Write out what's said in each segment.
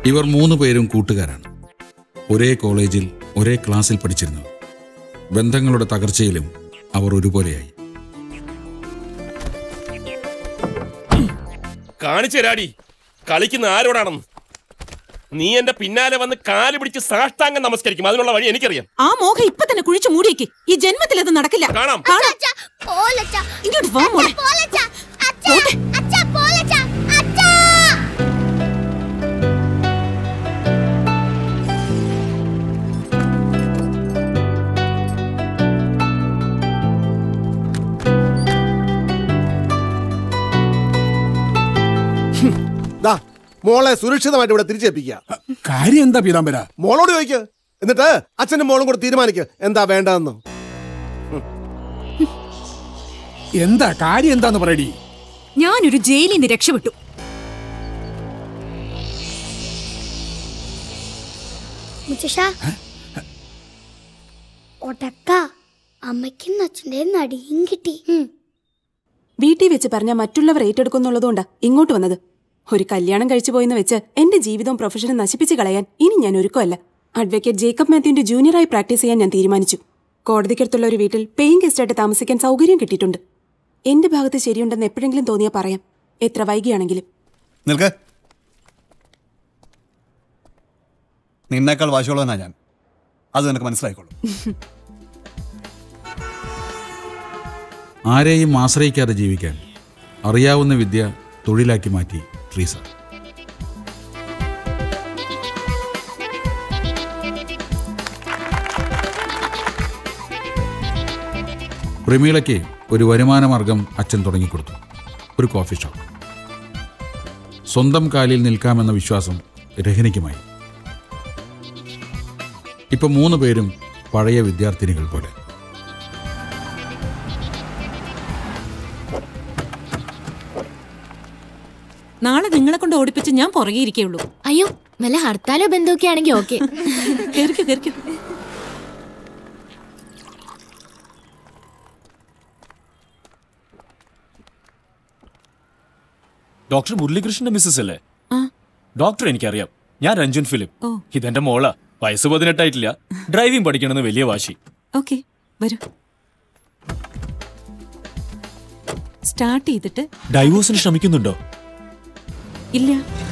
ഇവർ മൂന്ന് പേരും കൂട്ടുകാരാണ് ഒരേ കോളേജിൽ ഒരേ ക്ലാസ്സിൽ പഠിച്ചിരുന്നു ബന്ധങ്ങളുടെ തകർച്ചയിലും അവർ ഒരുപോലെയായി കാണിച്ചു തരാടി കളിക്കുന്ന ആരോടാണെന്ന് നീ എന്റെ പിന്നാലെ വന്ന് കാല് പിടിച്ച് സാഷ്ടാംഗം നമസ്കരിക്കും അതിനുള്ള വഴി എനിക്കറിയാം ആ മോഹം ഇപ്പൊ തന്നെ കുഴിച്ചു മൂടിയേക്ക് ഈ ജന്മത്തിൽ അത് നടക്കില്ല കാണാം കാണാം ഇങ്ങോട്ട് വാ മോളെ പോട്ടെ. ദാ മോളെ സുരക്ഷിതമായിട്ട് ഇവിടെ തിരിച്ചേൽപ്പിക്കുക കാര്യം എന്താ പീതാംബര മോളോട് ചോദിക്ക് എന്നിട്ട് അച്ഛനും മോളും കൂടെ തീരുമാനിക്ക് എന്താ വേണ്ടതെന്ന് എന്താ കാര്യം എന്താന്ന് പറയടി ഞാനൊരു ജയിലിൽ നിന്ന് രക്ഷപ്പെട്ടു മുത്തശ്ശ ഒടക്ക അമ്മയ്ക്കും അച്ഛൻ്റെ നടിയും കിട്ടി വീട്ടിൽ വെച്ച് പറഞ്ഞ മറ്റുള്ളവർ ഏറ്റെടുക്കുന്നുള്ളതുകൊണ്ടാ ഇങ്ങോട്ട് വന്നത് ഒരു കല്യാണം കഴിച്ചു പോയെന്ന് വെച്ച് എന്റെ ജീവിതവും പ്രൊഫഷനും നശിപ്പിച്ച് കളയാൻ ഇനി ഞാൻ ഒരുക്കമല്ല അഡ്വക്കേറ്റ് ജേക്കബ് മാത്യുവിന്റെ ജൂനിയറായി പ്രാക്ടീസ് ചെയ്യാൻ ഞാൻ തീരുമാനിച്ചു കോടതിക്കടുത്തുള്ള ഒരു വീട്ടിൽ പേയിങ് ഗസ്റ്റായിട്ട് താമസിക്കാൻ സൗകര്യം കിട്ടിയിട്ടുണ്ട് എന്റെ ഭാഗത്ത് ശരിയുണ്ടെന്ന് എപ്പോഴെങ്കിലും തോന്നിയാൽ പറയാം എത്ര വൈകിയാണെങ്കിലും നിൽക്ക് നിന്നേക്കാൾ വാശിയുള്ളവനാ ഞാൻ അത് നിനക്ക് മനസ്സിലായിക്കോളൂ ആരെയും ആശ്രയിക്കാതെ ജീവിക്കാൻ അറിയാവുന്ന വിദ്യ തൊഴിലാക്കി മാറ്റി ട്രീസ പ്രമീളയ്ക്ക് ഒരു വരുമാന മാർഗം അച്ഛൻ തുടങ്ങിക്കൊടുത്തു ഒരു കോഫി ഷോപ്പ് സ്വന്തം കാലിൽ നിൽക്കാമെന്ന വിശ്വാസം രഹനിക്കുമായി ഇപ്പൊ മൂന്ന് പേരും പഴയ വിദ്യാർത്ഥിനികൾ പോലെ നാളെ നിങ്ങളെ കൊണ്ട് ഓടിപ്പിച്ച് ഞാൻ പുറകെ ഇരിക്കുള്ളൂ അയ്യോ വല്ല ഹർത്താലോ ബന്ധമൊക്കെ ആണെങ്കിൽ ഓക്കെ കേറിക്കോ കേറിക്കോ ഡോക്ടർ മുരളീകൃഷ്ണന്റെ മിസ്സസ് അല്ലേ ആ. ഡോക്ടർ എനിക്കറിയാം ഞാൻ രഞ്ജൻ ഫിലിപ്പ് ഓ. ഇതെന്റെ മോളാ വയസ്സ് പതിനെട്ടായിട്ടില്ല ഡ്രൈവിംഗ് പഠിക്കണമെന്ന് വലിയ വാശി ഓക്കെ വരൂ സ്റ്റാർട്ട് ചെയ്തിട്ട് ഡൈവോഴ്സിന് ശ്രമിക്കുന്നുണ്ടോ ഇല്ല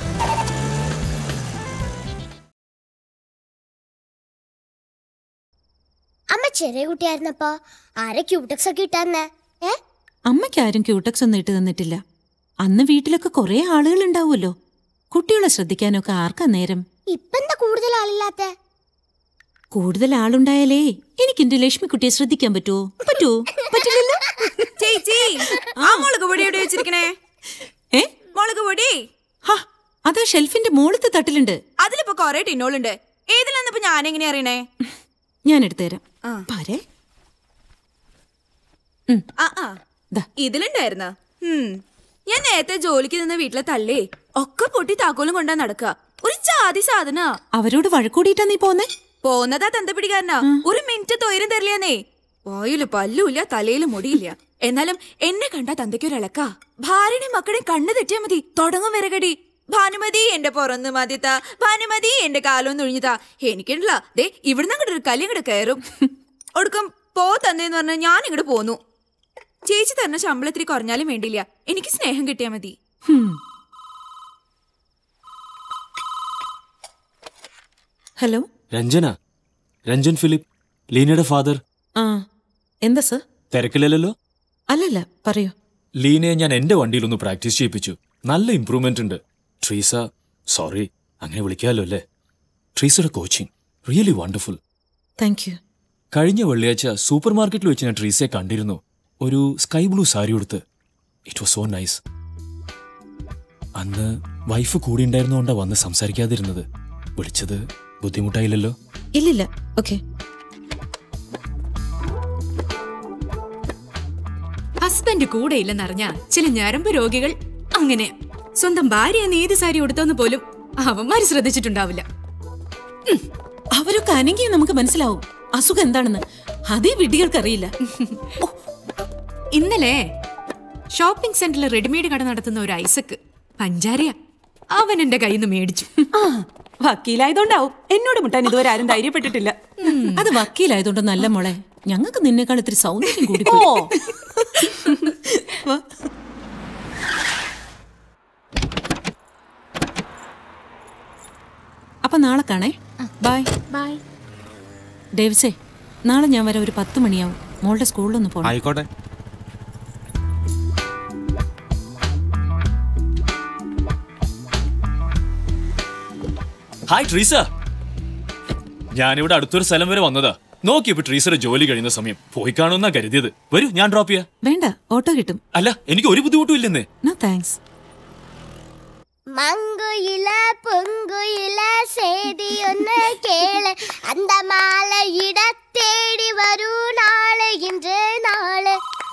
അമ്മ ചെറിയ കുട്ടിയായിരുന്നപ്പോ ആരെ ക്യൂടെക്സ് ഒക്കെ ഇട്ടാന്നേ ഏ അമ്മയ്ക്ക് ആരും ക്യൂടെക്സ് ഒന്നും ഇട്ട് തന്നിട്ടില്ല അന്ന് വീട്ടിലൊക്കെ കുറെ ആളുകൾ ഉണ്ടാവുമല്ലോ കുട്ടികളെ ശ്രദ്ധിക്കാനൊക്കെ ആർക്കാ നേരം ഇപ്പെന്താ കൂടുതൽ ആളില്ലാത്ത കൂടുതൽ ആളുണ്ടായാലേ എനിക്ക് എന്റെ ലക്ഷ്മിക്കുട്ടിയെ ശ്രദ്ധിക്കാൻ പറ്റുമോ പറ്റുമോ പറ്റില്ലല്ലോ ചേച്ചി ആ മുളക് പൊടി എവിടെ വെച്ചിരിക്കണേ ഏ മുളക് പൊടി ഹാ അതാ ഷെൽഫിന്റെ മുകളത്തെ തട്ടിലുണ്ട് അതിലിപ്പോ കൊറേ ടിന്നോളുണ്ട് ഏതിലാന്നിപ്പോ ഞാൻ എങ്ങനെ അറിയണേ ഞാൻ എടുത്തുതരാം ആ. പാരേ ആ ആ ദാ. ഇതിലുണ്ടായിരുന്ന ഞാൻ നേരത്തെ ജോലിക്ക് നിന്ന വീട്ടിലെ തള്ളേ ഒക്കെ പൊട്ടി താക്കോലും കൊണ്ടാ നടക്കുക ഒരു ജാതി സാധന അവരോട് വഴക്കൂടിയിട്ടാ നീ പോന്നേ പോന്നതാ തന്ത പിടിക്കാരനാ ഒരു മിനിറ്റ് തൊയരം തരില്ലെന്നേ വായില് പല്ലുമില്ല തലയില് മുടിയില്ല എന്നാലും എന്നെ കണ്ടാ തന്തയ്ക്കൊരിളക്കാ ഭാര്യനെയും മക്കളെയും കണ്ണു തെറ്റിയാ മതി തുടങ്ങും വിറകടി ഭാനുമതി എന്റെ പുറന്ന് മതിത്താ ഭാനുമതി എന്റെ കാലം ഒഴിഞ്ഞതാ എനിക്കുണ്ടല്ല ദേ ഇവിടുന്ന് അങ്ങോട്ട് ഒരു കല്ല് ഇങ്ങോട്ട് കയറും ഒടുക്കം പോ തന്നേന്ന് പറഞ്ഞ ഞാൻ ഇങ്ങോട്ട് പോന്നു ചേച്ചി തരുന്ന ശമ്പളം ഇത്തിരി കുറഞ്ഞാലും വേണ്ടിയില്ല എനിക്ക് സ്നേഹം കിട്ടിയാ മതി ഹും. ഹലോ രഞ്ജന രഞ്ജൻ ഫിലിപ്പ് ലീനയുടെ ഫാദർ ആ എന്താ സർ തിരക്കില്ലല്ലോ അല്ലല്ല പറയൂ ലീനയെ ഞാൻ എന്റെ വണ്ടിയിലൊന്ന് പ്രാക്ടീസ് ചെയ്യിപ്പിച്ചു നല്ല ഇമ്പ്രൂവ്മെന്റ് ഉണ്ട് ട്രീസ സോറി അങ്ങനെ വിളിക്കാമല്ലോ അല്ലേ ട്രീസയുടെ coaching really wonderful thank you കഴിഞ്ഞ വെള്ളിയാഴ്ച സൂപ്പർ മാർക്കറ്റിൽ വെച്ച് ഞാൻ ട്രീസയെ കണ്ടിരുന്നു ഒരു സ്കൈ ബ്ലൂ സാരി ഉടുത്ത് ഇറ്റ് വാസ് സോ നൈസ് അന്ന് വൈഫ് കൂടി ഉണ്ടായിരുന്നുകൊണ്ടാ വന്ന് സംസാരിക്കാതിരുന്നത് വിളിച്ചത് ബുദ്ധിമുട്ടായില്ലല്ലോ ഇല്ലില്ല ഓക്കെ ഹസ്ബൻഡ് കൂടെ ഇല്ലെന്നറിഞ്ഞ ചില ഞരമ്പ് രോഗികൾ അങ്ങനെ സ്വന്തം ഭാര്യ എന്ന് ഏത് സാരി ഉടുത്തോന്ന് പോലും അവന്മാര് ശ്രദ്ധിച്ചിട്ടുണ്ടാവില്ല അവരൊക്കെ അനങ്ങിയ നമുക്ക് മനസ്സിലാവും അസുഖം എന്താണെന്ന് അതേ വിഡ്ഢികൾക്കറിയില്ല ഇന്നലെ ഷോപ്പിംഗ് സെന്ററിൽ റെഡിമെയ്ഡ് കട നടത്തുന്ന ഒരു ഐസക്ക് പഞ്ചാരയ അവൻ എന്റെ കയ്യിൽ നിന്ന് മേടിച്ചു വക്കീലായതുകൊണ്ടാവും എന്നോട് മുട്ടാൻ ഇതുവരെ ആരും ധൈര്യപ്പെട്ടിട്ടില്ല അത് വക്കീലായതുകൊണ്ട് നല്ല മോളെ ഞങ്ങൾക്ക് നിന്നേക്കാൾ ഇത്തിരി സൗന്ദര്യം കൂടി ഓ അപ്പൊ നാളെ കാണേ ബൈ ബൈ ഡേവിസേ നാളെ ഞാൻ വരെ ഒരു പത്ത് മണിയാവും മോളുടെ സ്കൂളിലൊന്ന് പോകണം ആയിക്കോട്ടെ ഹായ് ട്രീസ ഞാനിവിടെ അടുത്തൊരു സ്ഥലം വരെ വന്നതാ നോക്കിയപ്പോ ട്രീസയുടെ ജോലി കഴിയുന്ന സമയം പോയി കാണുമെന്നാ കരുതിയത് വരൂ ഞാൻ ഡ്രോപ്പ് ചെയ്യാം വേണ്ട ഓട്ടോ കിട്ടും അല്ല എനിക്ക് ഒരു ബുദ്ധിമുട്ടും ഇല്ലെന്നേ നോ താങ്ക്സ് മങ്കുയില പൊങ്കുയില സേതിയൊന്ന് കേള് அந்த மாலையிட தேடி வரு நாளை இன்று நாள്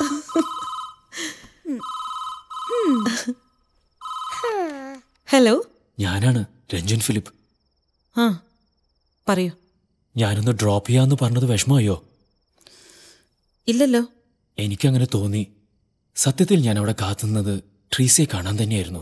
ഹലോ ഞാനാണ് രഞ്ജൻ ഫിലിപ്പ് ആ പറയൂ ഞാനൊന്ന് ഡ്രോപ്പ് ചെയ്യാന്ന് പറഞ്ഞത് വിഷമമായോ ഇല്ലല്ലോ എനിക്കങ്ങനെ തോന്നി സത്യത്തിൽ ഞാൻ അവിടെ കാത്തുന്നത് ട്രീസയെ കാണാൻ തന്നെയായിരുന്നു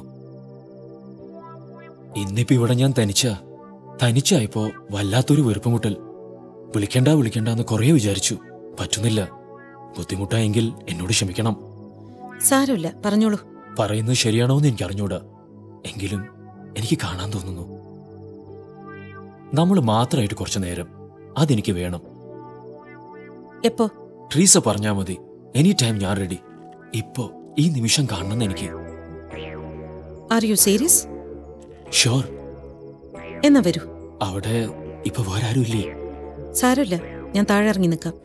ഇന്നിപ്പോ ഇവിടെ ഞാൻ തനിച്ച തനിച്ചായപ്പോ വല്ലാത്തൊരു വെറുപ്പുമുട്ടൽ വിളിക്കണ്ട വിളിക്കണ്ട എന്ന് കുറേ വിചാരിച്ചു പറ്റുന്നില്ല ബുദ്ധിമുട്ടായെങ്കിൽ എന്നോട് ക്ഷമിക്കണം സാരമില്ല പറഞ്ഞോളൂ പറയുന്നത് ശരിയാണോ എന്ന് എനിക്ക് അറിഞ്ഞൂടാ എങ്കിലും എനിക്ക് കാണാൻ തോന്നുന്നു നമ്മൾ മാത്രമായിട്ട് കുറച്ചു നേരം അതെനിക്ക് വേണം എപ്പോ ട്രീസ പറഞ്ഞാ മതി എനി ടൈം ഞാൻ റെഡി ഇപ്പോ ഈ നിമിഷം കാണണം എനിക്ക് ആർ യു സീരിയസ് ഷുവർ എന്നാ വരൂ അവിടെ ഇപ്പൊ വേറെ ആരും ഇല്ലേ സാരമില്ല ഞാൻ താഴെ ഇറങ്ങി നിൽക്കാം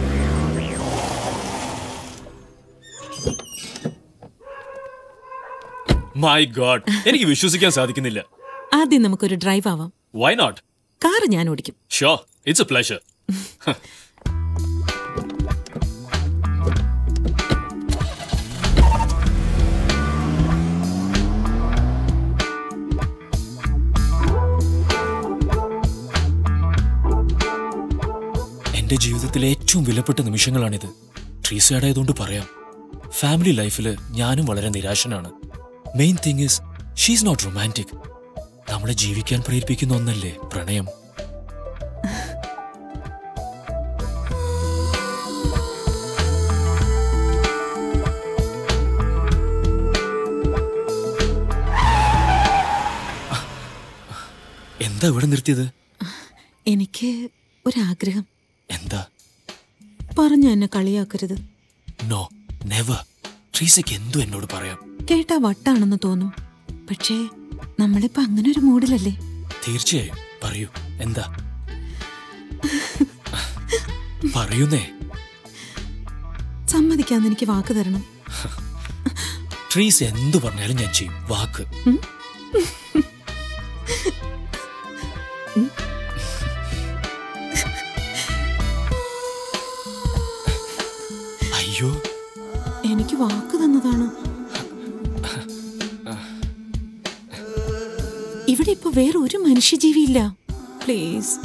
മൈ ഗോഡ് എനിക്ക് വിശ്വസിക്കാൻ സാധിക്കുന്നില്ല ആദ്യം നമുക്കൊരു ഡ്രൈവ് ആവാം വൈ നോട്ട് കാറ് ഞാൻ ഓടിക്കും ഷുവർ ഇറ്റ്സ് എ പ്ലഷർ എന്റെ ജീവിതത്തിലെ ഏറ്റവും വിലപ്പെട്ട നിമിഷങ്ങളാണിത് ട്രീസയുടേതുകൊണ്ട് പറയാം ഫാമിലി ലൈഫിൽ ഞാനും വളരെ നിരാശനാണ് main thing is she's not romantic നമ്മളെ ജീവിക്കാൻ പ്രേരിപ്പിക്കുന്ന ഒന്നല്ലേ പ്രണയം എന്താ ഇവിടെ നിർത്തിയത് എനിക്ക് ഒരാഗ്രഹം എന്താ പറഞ്ഞു എന്നെ കളിയാക്കരുത് നോ നെവർ ട്രീസയ്ക്ക് എന്തു എന്നോട് പറയാം കേട്ടാ വട്ടാണെന്ന് തോന്നും പക്ഷേ നമ്മളിപ്പോ അങ്ങനെ ഒരു മൂഡിലല്ലേ തീർച്ചയായും പറയൂ എന്താ പറയുന്നേ സമ്മതിക്കാന്ന് എനിക്ക് വാക്ക് തരണം ട്രീസ് എന്തു പറഞ്ഞാലും ഞാൻ ചെയ്യും വാക്ക് അയ്യോ എനിക്ക് വാക്ക് തന്നതാണ് ഇവിടെ ഇപ്പൊ വേറെ ഒരു മനുഷ്യജീവിയില്ല പ്ലീസ്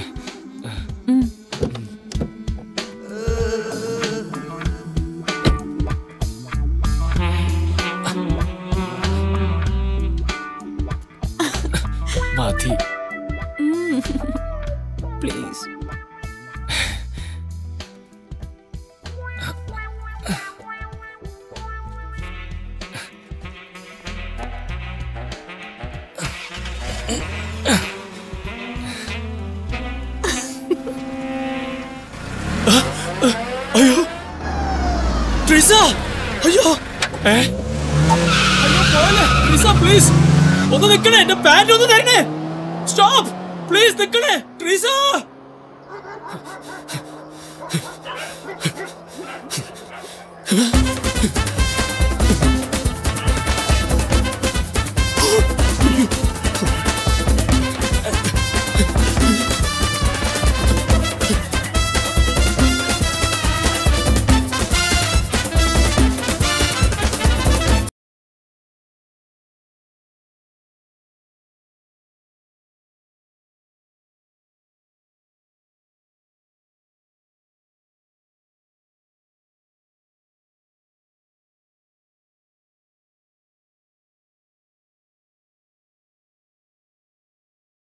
മതി പ്ലീസ് അയ്യോ ട്രീസ അയ്യോ ഏ അയ്യോ പോയല്ലേ ട്രീസ പ്ലീസ് ഒന്ന് നിൽക്കണേ എന്റെ പാന്റ് ഒന്ന് തരണേ സ്റ്റോപ്പ് പ്ലീസ് നിൽക്കണേ ട്രീസ Huh?